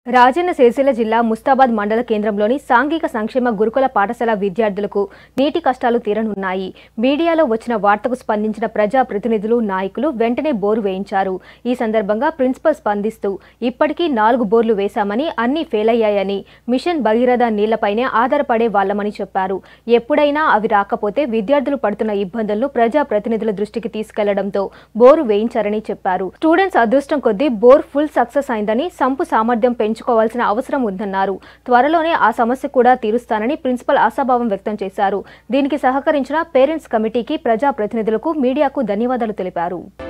రాజన్న సిరిసిల్ల జిల్లా ముస్తాబాద్ మండల కేంద్రంలోని సాంఘిక సంక్షేమ గురుకుల పాఠశాల విద్యార్థులకు నీటి కష్టాలు తీరనున్నాయి మీడియాలో వచ్చిన వార్తకు స్పందించిన ప్రజా ప్రతినిధులు నాయకులు వెంటనే బోరు వేయించారు ఈ సందర్భంగా ప్రిన్సిపల్ స్పందిస్తూ ఇప్పటికీ నాలుగు బోర్లు వేశామని అన్ని ఫెయిల్ అయ్యాయని మిషన్ భగీరథ నీళ్లపైనే ఆధారపడే వాళ్లమని చెప్పారు ఎప్పుడైనా అవి రాకపోతే విద్యార్థులు పడుతున్న ఇబ్బందులను ప్రజా ప్రతినిధుల దృష్టికి తీసుకెళ్లడంతో బోరు వేయించారని చెప్పారు స్టూడెంట్స్ అదృష్టం కొద్దీ బోర్ ఫుల్ సక్సెస్ అయిందని సంపు సామర్థ్యం పెంచుకోవాల్సిన అవసరం ఉందన్నారు త్వరలోనే ఆ సమస్య కూడా తీరుస్తానని ప్రిన్సిపల్ ఆశాభావం వ్యక్తం చేశారు దీనికి సహకరించిన పేరెంట్స్ కమిటీకి ప్రజా ప్రతినిధులకు మీడియాకు ధన్యవాదాలు తెలిపారు